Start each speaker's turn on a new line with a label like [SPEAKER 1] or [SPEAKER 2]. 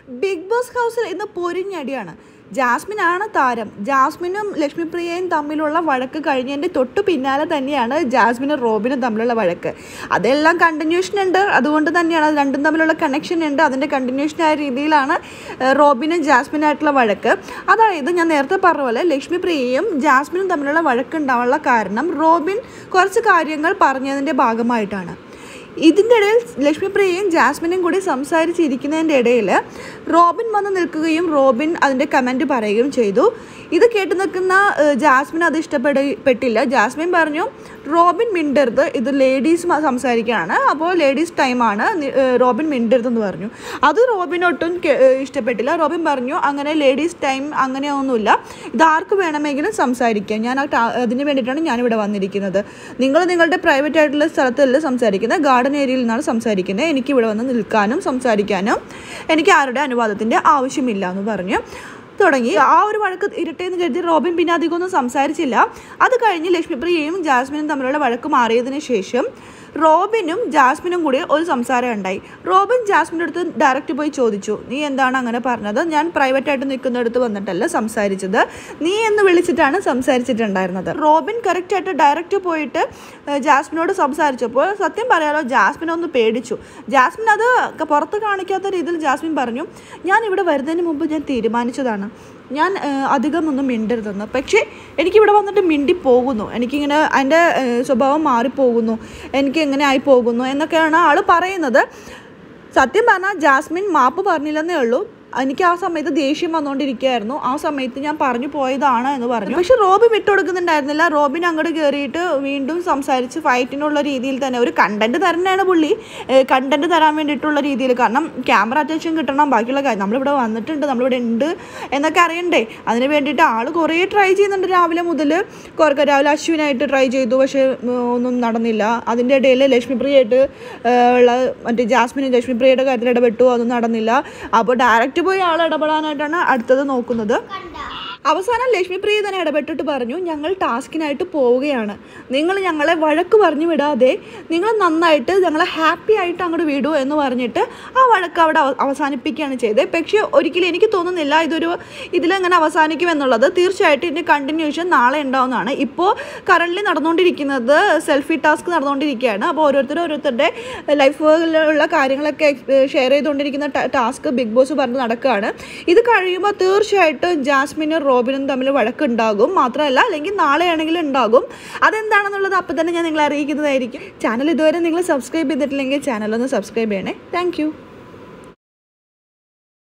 [SPEAKER 1] big boss ഹൗസിൽ ഇന്ന് പൊരിഞ്ഞടിയാണ് Jasmine ആണ് താരം ജാസ്മിനും ലക്ഷ്മിപ്രിയയും തമ്മിലുള്ള വഴക്ക് കഴിഞ്ഞതിൻ്റെ തൊട്ട് പിന്നാലെ തന്നെയാണ് ജാസ്മിനും റോബിനും തമ്മിലുള്ള വഴക്ക് അതെല്ലാം കണ്ടിന്യൂഷൻ ഉണ്ട് അതുകൊണ്ട് തന്നെയാണ് അത് രണ്ടും തമ്മിലുള്ള കണക്ഷൻ ഉണ്ട് അതിൻ്റെ കണ്ടിന്യൂഷനായ രീതിയിലാണ് ഏഹ്, റോബിനും ജാസ്മിനായിട്ടുള്ള വഴക്ക് അതായത് ഞാൻ നേരത്തെ പറഞ്ഞ പോലെ ലക്ഷ്മിപ്രിയയും ജാസ്മിനും തമ്മിലുള്ള വഴക്കുണ്ടാവാനുള്ള കാരണം റോബിൻ കുറച്ച് കാര്യങ്ങൾ പറഞ്ഞതിൻ്റെ ഭാഗമായിട്ടാണ് ഇതിൻ്റെ ഇടയിൽ ലക്ഷ്മിപ്രിയയും ജാസ്മിനും കൂടി സംസാരിച്ചിരിക്കുന്നതിൻ്റെ ഇടയിൽ റോബിൻ വന്ന് നിൽക്കുകയും റോബിൻ അതിൻ്റെ കമൻറ്റ് പറയുകയും ചെയ്തു ഇത് കേട്ട് നിൽക്കുന്ന ഏഹ്, ജാസ്മിൻ അത് ഇഷ്ടപ്പെട പെട്ടില്ല ജാസ്മിൻ പറഞ്ഞു റോബിൻ മിണ്ടരുത് ഇത് ലേഡീസ് മ- സംസാരിക്കുകയാണ് അപ്പോൾ ലേഡീസ് ടൈമാണ് നി- ഏഹ്, റോബിൻ മിണ്ടരുതെന്ന് പറഞ്ഞു അത് റോബിൻ ഒട്ടും കേ- ഏഹ്, ഇഷ്ടപ്പെട്ടില്ല റോബിൻ പറഞ്ഞു അങ്ങനെ ലേഡീസ് ടൈം അങ്ങനെയൊന്നുമില്ല ഇത് ആർക്ക് വേണമെങ്കിലും സംസാരിക്കാം ഞാൻ ആ ടാ- അതിന് വേണ്ടിയിട്ടാണ് ഞാനിവിടെ വന്നിരിക്കുന്നത് നിങ്ങൾ നിങ്ങളുടെ പ്രൈവറ്റ് ആയിട്ടുള്ള സ്ഥലത്തല്ല സംസാരിക്കുന്നത് ഗാർഡൻ ഏരിയയിൽ നിന്നാണ് സംസാരിക്കുന്നത് എനിക്ക് ഇവിടെ വന്ന് നിൽക്കാനും സംസാരിക്കാനും എനിക്ക് ആരുടെ അനുവാദത്തിൻ്റെ ആവശ്യമില്ല എന്ന് പറഞ്ഞു തുടങ്ങി ആ ഒരു വഴക്ക് ഇരട്ടേന്ന് കരുതി റോബിൻ പിന്നെ അധികമൊന്നും സംസാരിച്ചില്ല അത് കഴിഞ്ഞ് ലക്ഷ്മിപ്രിയയും ജാസ്മിനും തമ്മിലുള്ള വഴക്ക് മാറിയതിന് ശേഷം റോബിനും ജാസ്മിനും കൂടി ഒരു സംസാരം ഉണ്ടായി റോബിൻ ജാസ്മിൻ്റെ അടുത്ത് ഡയറക്റ്റ് പോയി ചോദിച്ചു നീ എന്താണ് അങ്ങനെ പറഞ്ഞത് ഞാൻ പ്രൈവറ്റ് ആയിട്ട് നിൽക്കുന്നിടത്ത് വന്നിട്ടല്ല സംസാരിച്ചത് നീ എന്ന് വിളിച്ചിട്ടാണ് സംസാരിച്ചിട്ടുണ്ടായിരുന്നത് റോബിൻ കറക്റ്റായിട്ട് ഡയറക്റ്റ് പോയിട്ട് ഏഹ്, ജാസ്മിനോട് സംസാരിച്ചപ്പോൾ സത്യം പറയാലോ ജാസ്മിൻ ഒന്ന് പേടിച്ചു ജാസ്മിൻ അത് ക- പുറത്ത് കാണിക്കാത്ത രീതിയിൽ ജാസ്മിൻ പറഞ്ഞു ഞാൻ ഇവിടെ വരുന്നതിന് മുമ്പ് ഞാൻ തീരുമാനിച്ചതാണ് ഞാൻ ഏഹ്, അധികം ഒന്നും മിണ്ടരുതെന്ന് പക്ഷേ എനിക്കിവിടെ വന്നിട്ട് മിണ്ടി പോകുന്നു എനിക്കിങ്ങനെ അതിൻ്റെ ഏഹ്, സ്വഭാവം മാറിപ്പോകുന്നു എനിക്ക് എങ്ങനെ ആയി പോകുന്നു എന്നൊക്കെയാണ് ആൾ പറയുന്നത് സത്യം പറഞ്ഞാൽ ജാസ്മിൻ മാപ്പ് പറഞ്ഞില്ലെന്നേ ഉള്ളൂ എനിക്ക് ആ സമയത്ത് ദേഷ്യം വന്നുകൊണ്ടിരിക്കുകയായിരുന്നു ആ സമയത്ത് ഞാൻ പറഞ്ഞു പോയതാണ് എന്ന് പറഞ്ഞു പക്ഷെ റോബിൻ വിട്ടുകൊടുക്കുന്നുണ്ടായിരുന്നില്ല റോബിൻ അങ്ങോട്ട് കയറിയിട്ട് വീണ്ടും സംസാരിച്ച് ഫൈറ്റിനുള്ള രീതിയിൽ തന്നെ ഒരു കണ്ടന്റ് തരണയാണ് പുള്ളി കണ്ടന്റ് തരാൻ വേണ്ടിയിട്ടുള്ള രീതിയിൽ കാരണം ക്യാമറ അറ്റൻഷൻ കിട്ടണം ബാക്കിയുള്ള കാര്യം നമ്മളിവിടെ വന്നിട്ടുണ്ട് നമ്മളിവിടെ ഉണ്ട് എന്നൊക്കെ അറിയണ്ടേ അതിന് വേണ്ടിയിട്ട് ആൾ കുറേ ട്രൈ ചെയ്യുന്നുണ്ട് രാവിലെ മുതൽ കുറേ രാവിലെ അശ്വിനായിട്ട് ട്രൈ ചെയ്തു പക്ഷേ ഉം, ഒന്നും നടന്നില്ല അതിൻ്റെ ഇടയിൽ ലക്ഷ്മിപ്രിയായിട്ട് ഏഹ്, ഉള്ള മറ്റേ ജാസ്മിനും ലക്ഷ്മിപ്രിയയുടെ കാര്യത്തിൽ ഇടപെട്ടു അതൊന്നും നടന്നില്ല അപ്പോൾ ഡയറക്റ്റ് പോയി ആൾ ഇടപെടാനായിട്ടാണ് അടുത്തത് നോക്കുന്നത് അവസാനം ലക്ഷ്മിപ്രിയ തന്നെ ഇടപെട്ടിട്ട് പറഞ്ഞു ഞങ്ങൾ ടാസ്കിനായിട്ട് പോവുകയാണ് നിങ്ങൾ ഞങ്ങളെ വഴക്ക് പറഞ്ഞു വിടാതെ നിങ്ങൾ നന്നായിട്ട് ഞങ്ങളെ ഹാപ്പി ആയിട്ട് അങ്ങോട്ട് വിടൂ എന്ന് പറഞ്ഞിട്ട് ആ വഴക്ക് അവിടെ അവ- അവസാനിപ്പിക്കുകയാണ് ചെയ്തത് പക്ഷേ ഒരിക്കലും എനിക്ക് തോന്നുന്നില്ല ഇതൊരു ഇതിലെങ്ങനെ അവസാനിക്കും എന്നുള്ളത് തീർച്ചയായിട്ടും ഇതിൻ്റെ കണ്ടിന്യൂഷൻ നാളെ ഉണ്ടാവുന്നതാണ് ഇപ്പോൾ കറൻ്റ് നടന്നുകൊണ്ടിരിക്കുന്നത് സെൽഫി ടാസ്ക് നടന്നുകൊണ്ടിരിക്കുകയാണ് അപ്പോൾ ഓരോരുത്തരും ഓരോരുത്തരുടെ ലൈഫിലുള്ള കാര്യങ്ങളൊക്കെ ഷെയർ ചെയ്തുകൊണ്ടിരിക്കുന്ന ടാസ്ക് ബിഗ് ബോസ് പറഞ്ഞ് നടക്കുകയാണ് ഇത് കഴിയുമ്പോൾ തീർച്ചയായിട്ടും ജാസ്മിനും റോബിനും തമ്മിൽ വഴക്കുണ്ടാകും മാത്രമല്ല അല്ലെങ്കിൽ നാളെ ആണെങ്കിലും ഉണ്ടാകും അതെന്താണെന്നുള്ളത് അപ്പം തന്നെ ഞാൻ നിങ്ങളെ അറിയിക്കുന്നതായിരിക്കും ചാനൽ ഇതുവരെ നിങ്ങൾ സബ്സ്ക്രൈബ് ചെയ്തിട്ടില്ലെങ്കിൽ ചാനൽ ഒന്ന് സബ്സ്ക്രൈബ് ചെയ്യണേ താങ്ക്